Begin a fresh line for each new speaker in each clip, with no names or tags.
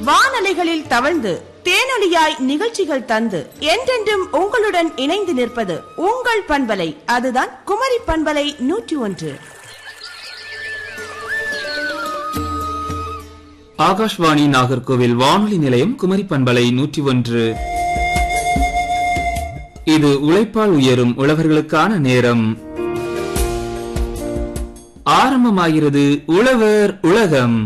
வானலைகளில் தவழ்ந்து தேனொலியாய் நிகழ்ச்சிகள் தந்து என்றென்றும் உங்களுடன் இணைந்து நிற்பது உங்கள் பண்பலை அதுதான் குமரி பண்பலை நூற்றி ஒன்று
ஆகாஷ்வாணி நாகர்கோவில் வானொலி நிலையம் குமரி பண்பலை நூற்றி ஒன்று இது உழைப்பால் உயரும் உழவர்களுக்கான நேரம் ஆரம்பமாகிறது உழவர் உலகம்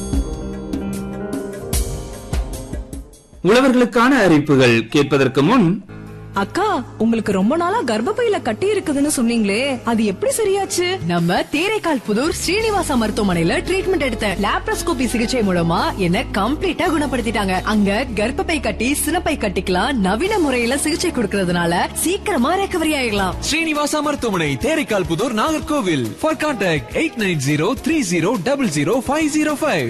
உழவர்களுக்கான அறிவிப்புகள் கேட்பதற்கு முன்
அக்கா உங்களுக்கு ரொம்ப நாளா கர்ப்பப்பையில கட்டி இருக்குதுன்னு சொன்னீங்களே அது எப்படி சரியாச்சு
நம்ம தேரைக்கால் புதூர் ஸ்ரீனிவாசா மருத்துவமனையில ட்ரீட்மெண்ட் எடுத்தேன் லாப்ரோஸ்கோபி சிகிச்சை மூலமா என்ன கம்ப்ளீட்டா குணப்படுத்திட்டாங்க அங்க கர்ப்பப்பை கட்டி சினப்பை கட்டிக்கலாம் நவீன முறையில சிகிச்சை கொடுக்கறதுனால சீக்கிரமா ரெக்கவரி ஆயிடலாம்
ஸ்ரீனிவாசா மருத்துவமனை Theraikkal Puthur Nagercoil for contact eight nine zero three zero double zero five zero five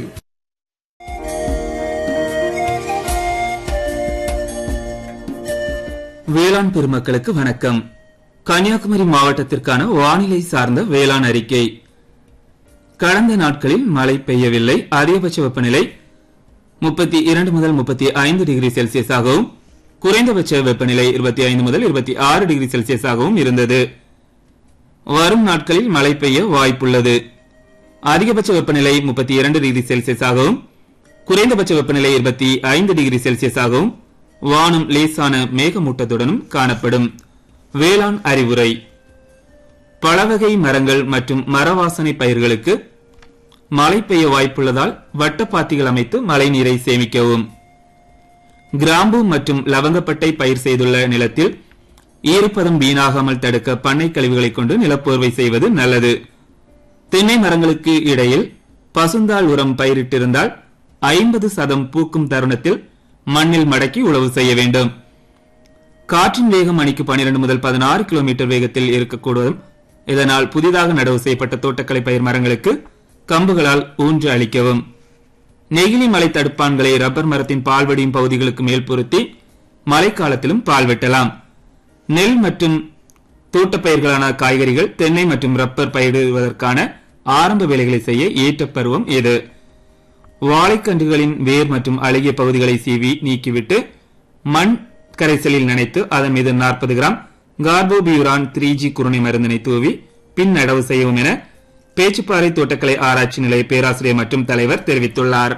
வேளாண் பெருமக்களுக்கு வணக்கம் கன்னியாகுமரி மாவட்டத்திற்கான வானிலை சார்ந்த வேளாண் அறிக்கை கடந்த நாட்களில் மழை பெய்யவில்லை அதிகபட்ச வெப்பநிலை முப்பத்தி இரண்டு முதல் முப்பத்தி ஐந்து டிகிரி செல்சியஸாகவும் குறைந்தபட்ச வெப்பநிலை இருபத்தி ஐந்து முதல் இருபத்தி ஆறு டிகிரி செல்சியஸாகவும் இருந்தது வரும் நாட்களில் மழை பெய்ய வாய்ப்புள்ளது அதிகபட்ச வெப்பநிலை முப்பத்தி இரண்டு டிகிரி செல்சியஸாகவும் குறைந்தபட்ச வெப்பநிலை இருபத்தி ஐந்து டிகிரி செல்சியஸாகவும் வானம் லேசான மேகமூட்டத்துடனும் காணப்படும் வேளாண் அறிவுரை பழவகை மரங்கள் மற்றும் மரவாசனை பயிர்களுக்கு மழை பெய்ய வாய்ப்புள்ளதால் வட்டப்பாத்திகள் அமைத்து மழைநீரை சேமிக்கவும் கிராம்பு மற்றும் லவங்கப்பட்டை பயிர் செய்துள்ள நிலத்தில் ஈரப்பதம் வீணாகாமல் தடுக்க பண்ணை கழிவுகளை கொண்டு நிலப்போர்வை செய்வது நல்லது தென்னை மரங்களுக்கு இடையில் பசுந்தாள் உரம் பயிரிட்டிருந்தால் ஐம்பது சதம் பூக்கும் தருணத்தில் மண்ணில் மடக்கி உழவு செய்ய வேண்டும் காற்றின் வேகம் மணிக்கு 12 முதல் பதினாறு கிலோமீட்டர் வேகத்தில் இருக்கக்கூடும் இதனால் புதிதாக நடவு செய்யப்பட்ட தோட்டக்கலை பயிர் மரங்களுக்கு கம்புகளால் ஊன்று அளிக்கவும் நெகிழி மலை தடுப்பான்களை ரப்பர் மரத்தின் பால்வடியும் பகுதிகளுக்கு மேல் பொருத்தி மழைக்காலத்திலும் பால் வெட்டலாம் நெல் மற்றும் தோட்டப்பயிர்களான காய்கறிகள் தென்னை மற்றும் ரப்பர் பயிரிடுவதற்கான ஆரம்ப வேலைகளை செய்ய ஏற்ற பருவம் இது வாழைக்கன்றுகளின் வேர் மற்றும் அழுகிய பகுதிகளை சீவி நீக்கிவிட்டு மண் கரைசலில் நனைத்து அதன் மீது நாற்பது கிராம் கார்போபியூரான் த்ரீ ஜி குருணை மருந்தினை தூவி பின் நடவு செய்யவும் என பேச்சுப்பாறை தோட்டக்கலை ஆராய்ச்சி நிலைய பேராசிரியர் மற்றும் தலைவர் தெரிவித்துள்ளார்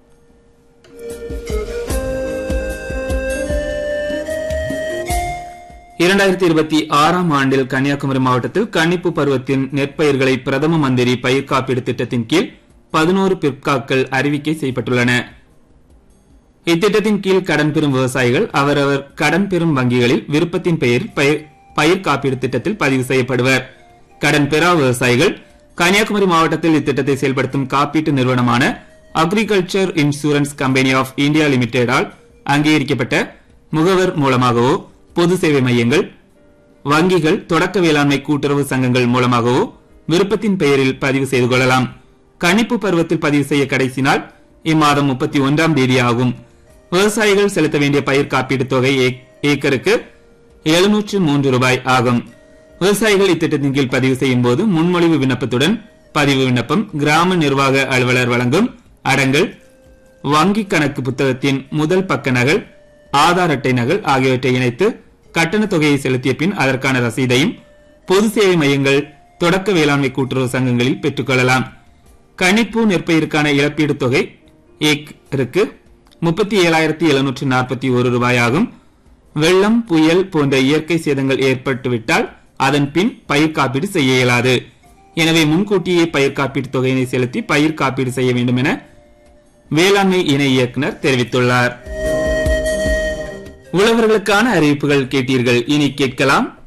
இரண்டாயிரத்தி இருபத்தி ஆறாம் ஆண்டில் கன்னியாகுமரி மாவட்டத்தில் கன்னிப்பு பருவத்தின் நெற்பயிர்களை பிரதம மந்திரி பயிர் காப்பீடு திட்டத்தின் கீழ் பதினோரு பிற்காக்கள் அறிவிக்கை செய்யப்பட்டுள்ளன இத்திட்டத்தின் கீழ் கடன் பெறும் விவசாயிகள் அவரவர் கடன் பெறும் வங்கிகளில் விருப்பத்தின் பெயரில் பயிர் பயிர் காப்பீடு திட்டத்தில் பதிவு செய்யப்படுவர் கடன் பெறா விவசாயிகள் கன்னியாகுமரி மாவட்டத்தில் இத்திட்டத்தை செயல்படுத்தும் காப்பீட்டு நிறுவனமான agriculture insurance company of India லிமிடெடால் அங்கீகரிக்கப்பட்ட முகவர் மூலமாகவோ பொது சேவை மையங்கள் வங்கிகள் தொடக்க வேளாண்மை கூட்டுறவு சங்கங்கள் மூலமாகவோ விருப்பத்தின் பெயரில் பதிவு செய்து கொள்ளலாம் கணிப்பு பருவத்தில் பதிவு செய்ய கடைசி நாள் இம்மாதம் முப்பத்தி ஒன்றாம் தேதி ஆகும் விவசாயிகள் செலுத்த வேண்டிய பயிர் காப்பீடு தொகை ஏக்- ஏக்கருக்கு எழுநூற்று மூன்று ரூபாய் ஆகும் விவசாயிகள் இத்திட்டத்தின் கீழ் பதிவு செய்யும் போது முன்மொழிவு விண்ணப்பத்துடன் பதிவு விண்ணப்பம் கிராம நிர்வாக அலுவலர் வழங்கும் அடங்கல் வங்கி கணக்கு புத்தகத்தின் முதல் பக்க நகல் ஆதார் அட்டை நகல் ஆகியவற்றை இணைத்து கட்டண தொகையை செலுத்திய பின் அதற்கான ரசீதையும் பொது சேவை மையங்கள் தொடக்க வேளாண்மை கூட்டுறவு சங்கங்களில் பெற்றுக்கொள்ளலாம் கணிப்பு நெற்பயிருக்கான இழப்பீடு தொகை ஏக்கருக்கு முப்பத்தி ஏழாயிரத்தி எழுநூற்று நாற்பத்தி ஒரு ரூபாய் ஆகும் வெள்ளம் புயல் போன்ற இயற்கை சேதங்கள் ஏற்பட்டுவிட்டால் அதன் பின் பயிர் காப்பீடு செய்ய இயலாது எனவே முன்கூட்டியே பயிர் காப்பீடு தொகையினை செலுத்தி பயிர் காப்பீடு செய்ய வேண்டும் என வேளாண்மை இணை இயக்குனர் தெரிவித்துள்ளார் உழவர்களுக்கான அறிவிப்புகள் கேட்டீர்கள் இனி கேட்கலாம்